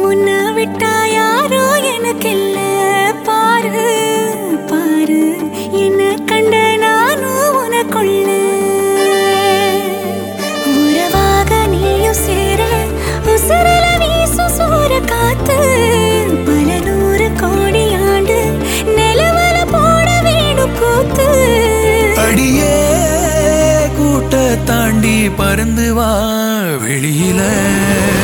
உன்னை விட்டா யாரோ எனக்கு இல்ல பாரு பாரு என்ன கண்ட நானும் உனக்குள்ள உறவாக நீயும் சேர உசுரல வீசும் சூற காத்து பல நூறு கோடி ஆண்டு நிலவல போட வேணும் கூத்து அடியே கூட்ட தாண்டி பறந்து வா வெளியில